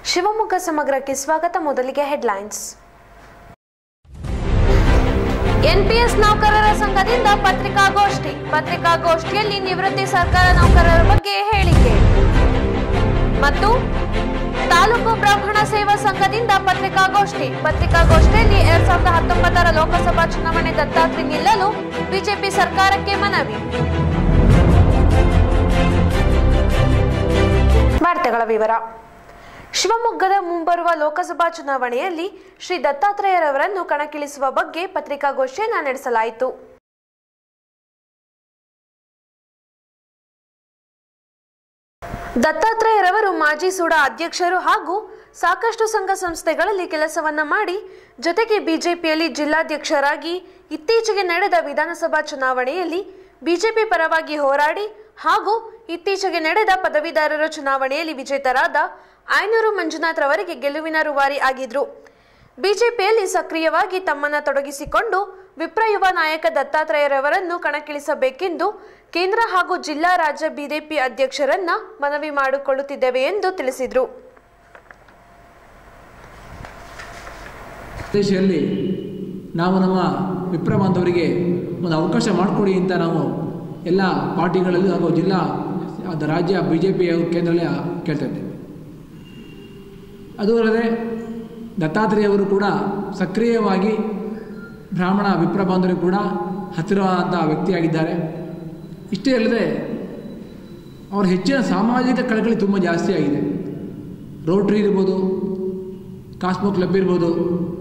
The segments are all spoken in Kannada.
ಶಿವಮೊಗ್ಗ ಸಮಗ್ರಕ್ಕೆ ಸ್ವಾಗತ ಮೊದಲಿಗೆ ಹೆಡ್ಲೈನ್ಸ್ ಎನ್ಪಿಎಸ್ ನೌಕರರ ಸಂಘದಿಂದ ಪತ್ರಿಕಾಗೋಷ್ಠಿ ಪತ್ರಿಕಾಗೋಷ್ಠಿಯಲ್ಲಿ ನಿವೃತ್ತಿ ಸರ್ಕಾರ ನೌಕರರ ಬಗ್ಗೆ ಹೇಳಿಕೆ ಮತ್ತು ತಾಲೂಕು ಬ್ರಾಹ್ಮಣ ಸೇವಾ ಸಂಘದಿಂದ ಪತ್ರಿಕಾಗೋಷ್ಠಿ ಪತ್ರಿಕಾಗೋಷ್ಠಿಯಲ್ಲಿ ಎರಡ್ ಸಾವಿರದ ಹತ್ತೊಂಬತ್ತರ ಲೋಕಸಭಾ ಚುನಾವಣೆ ದತ್ತಾತ್ರಿ ನಿಲ್ಲಲು ಬಿಜೆಪಿ ಸರ್ಕಾರಕ್ಕೆ ಮನವಿ ವಾರ್ತೆಗಳ ವಿವರ ಶಿವಮೊಗ್ಗದ ಮುಂಬರುವ ಲೋಕಸಭಾ ಚುನಾವಣೆಯಲ್ಲಿ ಶ್ರೀ ದತ್ತಾತ್ರೇಯರವರನ್ನು ಕಣಕ್ಕಿಳಿಸುವ ಬಗ್ಗೆ ಪತ್ರಿಕಾಗೋಷ್ಠಿಯನ್ನು ನಡೆಸಲಾಯಿತು ದತ್ತಾತ್ರೇಯರವರು ಮಾಜಿ ಸೂಡ ಅಧ್ಯಕ್ಷರು ಹಾಗೂ ಸಾಕಷ್ಟು ಸಂಘ ಸಂಸ್ಥೆಗಳಲ್ಲಿ ಕೆಲಸವನ್ನ ಮಾಡಿ ಜೊತೆಗೆ ಬಿಜೆಪಿಯಲ್ಲಿ ಜಿಲ್ಲಾಧ್ಯಕ್ಷರಾಗಿ ಇತ್ತೀಚೆಗೆ ನಡೆದ ವಿಧಾನಸಭಾ ಚುನಾವಣೆಯಲ್ಲಿ ಬಿಜೆಪಿ ಪರವಾಗಿ ಹೋರಾಡಿ ಹಾಗೂ ಇತ್ತೀಚೆಗೆ ನಡೆದ ಪದವೀಧರರ ಚುನಾವಣೆಯಲ್ಲಿ ವಿಜೇತರಾದ ಐನೂರು ಮಂಜುನಾಥ್ ರವರಿಗೆ ಗೆಲುವಿನ ರೂವಾರಿ ಆಗಿದ್ರು ಬಿಜೆಪಿಯಲ್ಲಿ ಸಕ್ರಿಯವಾಗಿ ತಮ್ಮನ್ನ ತೊಡಗಿಸಿಕೊಂಡು ವಿಪ್ರ ಯುವ ನಾಯಕ ದತ್ತಾತ್ರೇಯರವರನ್ನು ಕಣಕ್ಕಿಳಿಸಬೇಕೆಂದು ಕೇಂದ್ರ ಹಾಗೂ ಜಿಲ್ಲಾ ರಾಜ್ಯ ಬಿಜೆಪಿ ಅಧ್ಯಕ್ಷರನ್ನ ಮನವಿ ಮಾಡಿಕೊಳ್ಳುತ್ತಿದ್ದೇವೆ ಎಂದು ತಿಳಿಸಿದರು ದೇಶದಲ್ಲಿ ನಾವು ನಮ್ಮ ವಿಪ್ರ ಬಾಂಧವರಿಗೆ ಒಂದು ಅವಕಾಶ ಮಾಡಿಕೊಡಿ ಅಂತ ನಾವು ಎಲ್ಲ ಪಾರ್ಟಿಗಳಲ್ಲಿ ಹಾಗೂ ಜಿಲ್ಲಾ ಅದು ರಾಜ್ಯ ಬಿ ಜೆ ಪಿ ಕೇಂದ್ರದಲ್ಲಿ ಕೇಳ್ತಾ ಇದ್ದೇವೆ ಅದು ಅಲ್ಲದೆ ದತ್ತಾತ್ರೇಯವರು ಕೂಡ ಸಕ್ರಿಯವಾಗಿ ಬ್ರಾಹ್ಮಣ ವಿಪ್ರ ಬಾಂಧವರಿಗೆ ಕೂಡ ಹತ್ತಿರವಾದಂಥ ವ್ಯಕ್ತಿಯಾಗಿದ್ದಾರೆ ಇಷ್ಟೇ ಅಲ್ಲದೆ ಅವರ ಹೆಚ್ಚಿನ ಸಾಮಾಜಿಕ ಕಳಕಳಿ ತುಂಬ ಜಾಸ್ತಿ ಆಗಿದೆ ರೋಟ್ರಿ ಇರ್ಬೋದು ಕಾಸ್ಮೋ ಕ್ಲಬ್ ಇರ್ಬೋದು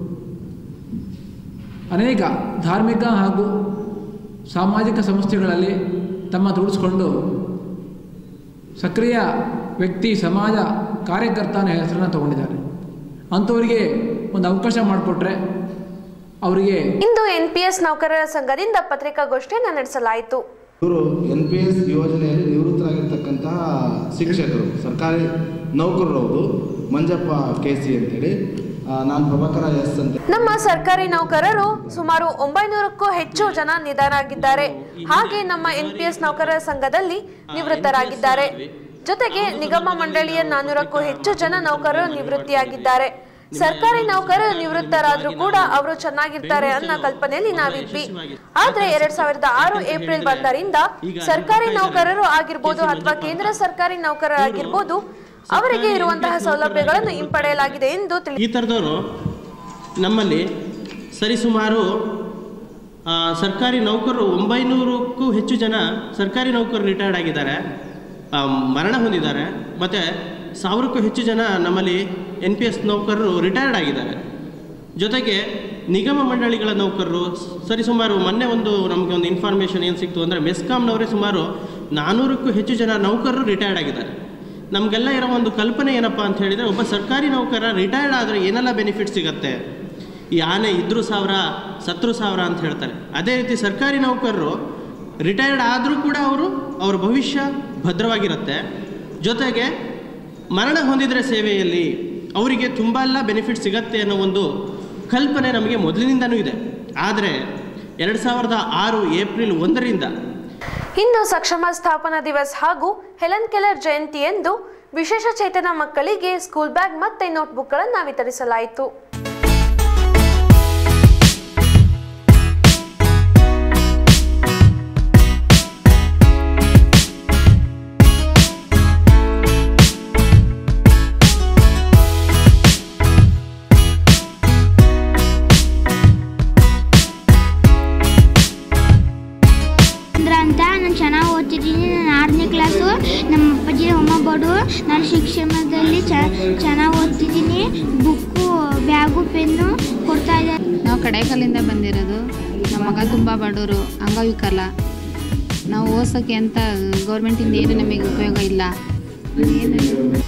ಅನೇಕ ಧಾರ್ಮಿಕ ಹಾಗೂ ಸಾಮಾಜಿಕ ಸಂಸ್ಥೆಗಳಲ್ಲಿ ತಮ್ಮ ತೊಡಗಿಸ್ಕೊಂಡು ಸಕ್ರಿಯ ವ್ಯಕ್ತಿ ಸಮಾಜ ಕಾರ್ಯಕರ್ತನ ಹೆಸರನ್ನು ತಗೊಂಡಿದ್ದಾರೆ ಅಂಥವರಿಗೆ ಒಂದು ಅವಕಾಶ ಮಾಡಿಕೊಟ್ರೆ ಅವರಿಗೆ ಇಂದು ಎನ್ಪಿಎಸ್ ನೌಕರರ ಸಂಘದಿಂದ ಪತ್ರಿಕಾಗೋಷ್ಠಿಯನ್ನು ನಡೆಸಲಾಯಿತು ಇವರು ಎನ್ ಪಿ ಎಸ್ ಯೋಜನೆಯಲ್ಲಿ ನಿವೃತ್ತರಾಗಿರ್ತಕ್ಕಂತಹ ಶಿಕ್ಷಕರು ಸರ್ಕಾರಿ ನೌಕರರು ಹೌದು ಮಂಜಪ್ಪ ಕೆ ಸಿ ಅಂತೇಳಿ ಆ, ನಾನು ಪ್ರಭಾಕರ ಎಸ್ ಅಂತ ನಮ್ಮ ಸರ್ಕಾರಿ ನೌಕರರು ಸುಮಾರು ಒಂಬೈನೂರಕ್ಕೂ ಹೆಚ್ಚು ಜನ ನಿಧನರಾಗಿದ್ದಾರೆ ಹಾಗೆ ನಮ್ಮ ಎನ್ಪಿಎಸ್ ನೌಕರರ ಸಂಘದಲ್ಲಿ ನಿವೃತ್ತರಾಗಿದ್ದಾರೆ ಜೊತೆಗೆ ನಿಗಮ ಮಂಡಳಿಯ ನಾನ್ನೂರಕ್ಕೂ ಹೆಚ್ಚು ಜನ ನೌಕರರು ನಿವೃತ್ತಿಯಾಗಿದ್ದಾರೆ ಸರ್ಕಾರಿ ನೌಕರರು ನಿವೃತ್ತರಾದ್ರೂ ಕೂಡ ಅವರು ಚೆನ್ನಾಗಿರ್ತಾರೆ ಅನ್ನೋ ಕಲ್ಪನೆಯಲ್ಲಿ ನಾವಿದ್ವಿ ಆದ್ರೆ ಎರಡ್ ಸಾವಿರದ ಆರು ಏಪ್ರಿಲ್ ಒಂದರಿಂದ ಸರ್ಕಾರಿ ನೌಕರರು ಆಗಿರ್ಬೋದು ಅಥವಾ ಕೇಂದ್ರ ಸರ್ಕಾರಿ ನೌಕರರಾಗಿರ್ಬೋದು ಅವರಿಗೆ ಇರುವಂತಹ ಸೌಲಭ್ಯಗಳನ್ನು ಹಿಂಪಡೆಯಲಾಗಿದೆ ಎಂದು ತಿಳಿಸಿದರು ಈ ಥರದವರು ನಮ್ಮಲ್ಲಿ ಸರಿಸುಮಾರು ಆ, ಸರ್ಕಾರಿ ನೌಕರರು ಒಂಬೈನೂರಕ್ಕೂ ಹೆಚ್ಚು ಜನ ಸರ್ಕಾರಿ ನೌಕರರು ರಿಟೈರ್ಡ್ ಆಗಿದ್ದಾರೆ ಆ, ಮರಣ ಹೊಂದಿದ್ದಾರೆ ಮತ್ತು ಸಾವಿರಕ್ಕೂ ಹೆಚ್ಚು ಜನ ನಮ್ಮಲ್ಲಿ ಎನ್ ಪಿ ಎಸ್ ನೌಕರರು ರಿಟೈರ್ಡ್ ಆಗಿದ್ದಾರೆ ಜೊತೆಗೆ ನಿಗಮ ಮಂಡಳಿಗಳ ನೌಕರರು ಸರಿಸುಮಾರು ಮೊನ್ನೆ ಒಂದು ನಮಗೆ ಒಂದು ಇನ್ಫಾರ್ಮೇಷನ್ ಏನು ಸಿಕ್ತು ಅಂದರೆ ಮೆಸ್ಕಾಮ್ನವರೇ ಸುಮಾರು ನಾನ್ನೂರಕ್ಕೂ ಹೆಚ್ಚು ಜನ ನೌಕರರು ರಿಟೈರ್ಡ್ ಆಗಿದ್ದಾರೆ ನಮಗೆಲ್ಲ ಇರೋ ಒಂದು ಕಲ್ಪನೆ ಏನಪ್ಪ ಅಂತ ಹೇಳಿದರೆ ಒಬ್ಬ ಸರ್ಕಾರಿ ನೌಕರ ರಿಟೈರ್ಡ್ ಆದರೆ ಏನೆಲ್ಲ ಬೆನಿಫಿಟ್ ಸಿಗುತ್ತೆ ಈ ಆನೆ ಇದ್ರೂ ಸಾವಿರ ಸತ್ರು ಸಾವಿರ ಅಂತ ಹೇಳ್ತಾರೆ ಅದೇ ರೀತಿ ಸರ್ಕಾರಿ ನೌಕರರು ರಿಟೈರ್ಡ್ ಆದರೂ ಕೂಡ ಅವರು ಅವರ ಭವಿಷ್ಯ ಭದ್ರವಾಗಿರುತ್ತೆ ಜೊತೆಗೆ ಮರಣ ಹೊಂದಿದರೆ ಸೇವೆಯಲ್ಲಿ ಅವರಿಗೆ ತುಂಬ ಎಲ್ಲ ಬೆನಿಫಿಟ್ ಸಿಗತ್ತೆ ಅನ್ನೋ ಒಂದು ಕಲ್ಪನೆ ನಮಗೆ ಮೊದಲಿನಿಂದನೂ ಇದೆ ಆದರೆ ಎರಡು ಸಾವಿರದ ಆರು ಏಪ್ರಿಲ್ ಒಂದರಿಂದ ಇಂದು ಸಕ್ಷಮ ಸ್ಥಾಪನಾ ದಿವಸ್ ಹಾಗೂ ಹೆಲನ್ ಕೆಲರ್ ಜಯಂತಿ ಎಂದು ವಿಶೇಷ ಚೇತನ ಮಕ್ಕಳಿಗೆ ಸ್ಕೂಲ್ ಬ್ಯಾಗ್ ಮತ್ತೆ ನೋಟ್ಬುಕ್ಗಳನ್ನು ವಿತರಿಸಲಾಯಿತು ಅಂದ್ರ ಅಂತ ನಾನು ಚೆನ್ನಾಗಿ ಓದ್ತಿದ್ದೀನಿ ನಾನು ಆರನೇ ಕ್ಲಾಸು ನಮ್ಮ ಅಪ್ಪಾಜಿ ಅಮ್ಮ ಬಡು ನಾನು ಶಿಕ್ಷಣದಲ್ಲಿ ಚೆನ್ನಾಗಿ ಓದ್ತಿದ್ದೀನಿ ಬುಕ್ಕು ಬ್ಯಾಗು ಪೆನ್ನು ಕೊಡ್ತಾ ಇದ್ದಾರೆ ನಾವು ಕಡೇಕಲ್ಲಿಂದ ಬಂದಿರೋದು ನಮ್ಮ ಮಗ ತುಂಬ ಬಡವರು ಅಂಗವಿಕಲ ನಾವು ಓದ್ಸೋಕ್ಕೆ ಅಂತ ಗೌರ್ಮೆಂಟಿಂದ ಏನು ನಮಗೆ ಉಪಯೋಗ ಇಲ್ಲ ಏನು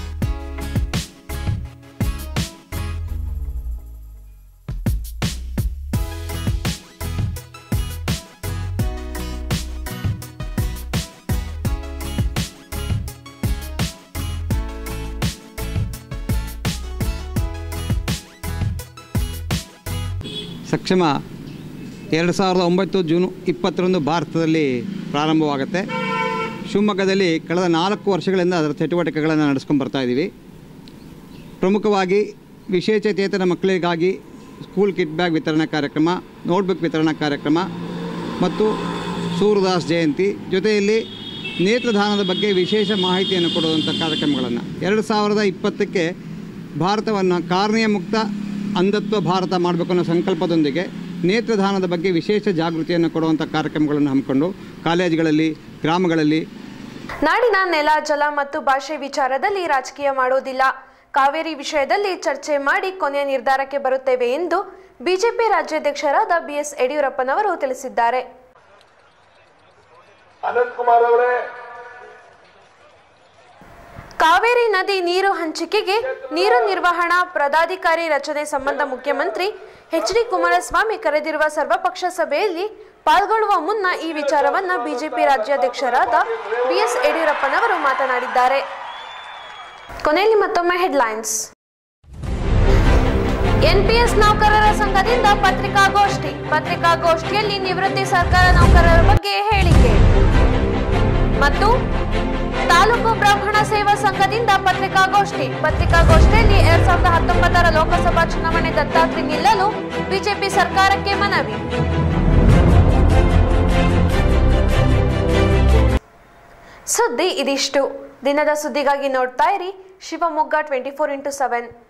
ಸಕ್ಷಮ ಎರಡು ಸಾವಿರದ ಒಂಬತ್ತು ಜೂನ್ ಇಪ್ಪತ್ತರಂದು ಭಾರತದಲ್ಲಿ ಪ್ರಾರಂಭವಾಗುತ್ತೆ ಶಿವಮೊಗ್ಗದಲ್ಲಿ ಕಳೆದ ನಾಲ್ಕು ವರ್ಷಗಳಿಂದ ಅದರ ಚಟುವಟಿಕೆಗಳನ್ನು ನಡೆಸ್ಕೊಂಡು ಬರ್ತಾ ಇದ್ದೀವಿ ಪ್ರಮುಖವಾಗಿ ವಿಶೇಷಚೇತನ ಮಕ್ಕಳಿಗಾಗಿ ಸ್ಕೂಲ್ ಕಿಟ್ ಬ್ಯಾಗ್ ವಿತರಣಾ ಕಾರ್ಯಕ್ರಮ ನೋಟ್ಬುಕ್ ವಿತರಣಾ ಕಾರ್ಯಕ್ರಮ ಮತ್ತು ಸೂರ್ಯದಾಸ್ ಜಯಂತಿ ಜೊತೆಯಲ್ಲಿ ನೇತ್ರದಾನದ ಬಗ್ಗೆ ವಿಶೇಷ ಮಾಹಿತಿಯನ್ನು ಕೊಡುವಂಥ ಕಾರ್ಯಕ್ರಮಗಳನ್ನು ಎರಡು ಸಾವಿರದ ಇಪ್ಪತ್ತಕ್ಕೆ ಭಾರತವನ್ನು ಕಾರ್ನಿಯ ಮುಕ್ತ ಅಂಧತ್ವ ಭಾರತ ಮಾಡಬೇಕು ಅನ್ನೋ ಸಂಕಲ್ಪದೊಂದಿಗೆ ನೇತ್ರದಾನದ ಬಗ್ಗೆ ವಿಶೇಷ ಜಾಗೃತಿಯನ್ನು ಕೊಡುವಂಥ ಕಾರ್ಯಕ್ರಮಗಳನ್ನು ಹಮ್ಮಿಕೊಂಡು ಕಾಲೇಜುಗಳಲ್ಲಿ ಗ್ರಾಮಗಳಲ್ಲಿ ನಾಡಿನ ನೆಲ ಜಲ ಮತ್ತು ಭಾಷೆ ವಿಚಾರದಲ್ಲಿ ರಾಜಕೀಯ ಮಾಡುವುದಿಲ್ಲ ಕಾವೇರಿ ವಿಷಯದಲ್ಲಿ ಚರ್ಚೆ ಮಾಡಿ ಕೊನೆಯ ನಿರ್ಧಾರಕ್ಕೆ ಬರುತ್ತೇವೆ ಎಂದು ಬಿಜೆಪಿ ರಾಜ್ಯಾಧ್ಯಕ್ಷರಾದ ಬಿಎಸ್ ಯಡಿಯೂರಪ್ಪನವರು ತಿಳಿಸಿದ್ದಾರೆ ಅನಂತ್ ಕುಮಾರ್ ಅವರೇ ಕಾವೇರಿ ನದಿ ನೀರು ಹಂಚಿಕೆಗೆ ನೀರು ನಿರ್ವಹಣಾ ಪದಾಧಿಕಾರಿ ರಚನೆ ಸಂಬಂಧ ಮುಖ್ಯಮಂತ್ರಿ ಎಚ್ ಡಿ ಕುಮಾರಸ್ವಾಮಿ ಕರೆದಿರುವ ಸರ್ವಪಕ್ಷ ಸಭೆಯಲ್ಲಿ ಪಾಲ್ಗೊಳ್ಳುವ ಮುನ್ನ ಈ ವಿಚಾರವನ್ನ ಬಿಜೆಪಿ ರಾಜ್ಯಾಧ್ಯಕ್ಷರಾದ ಬಿಎಸ್ ಯಡಿಯೂರಪ್ಪನವರು ಮಾತನಾಡಿದ್ದಾರೆ ಕೊನೆಯಲ್ಲಿ ಮತ್ತೊಮ್ಮೆ ಹೆಡ್ಲೈನ್ಸ್ ಎನ್ಪಿಎಸ್ ನೌಕರರ ಸಂಘದಿಂದ ಪತ್ರಿಕಾಗೋಷ್ಠಿ ಪತ್ರಿಕಾಗೋಷ್ಠಿಯಲ್ಲಿ ನಿವೃತ್ತಿ ಸರ್ಕಾರ ನೌಕರರ ಬಗ್ಗೆ ಹೇಳಿಕೆ ಮತ್ತು ತಾಲೂಕು ಬ್ರಾಹ್ಮಣ ಸೇವಾ ಸಂಘದಿಂದ ಪತ್ರಿಕಾಗೋಷ್ಠಿ ಪತ್ರಿಕಾಗೋಷ್ಠಿಯಲ್ಲಿ ಎರಡ್ ಸಾವಿರದ ಹತ್ತೊಂಬತ್ತರ ಲೋಕಸಭಾ ಚುನಾವಣೆ ದತ್ತಾತ್ರಿ ನಿಲ್ಲಲು ಬಿಜೆಪಿ ಸರ್ಕಾರಕ್ಕೆ ಮನವಿ ಸುದ್ದಿ ಇದಿಷ್ಟು ದಿನದ ಸುದ್ದಿಗಾಗಿ ನೋಡ್ತಾ ಇರಿ Shivamogga twenty four into seven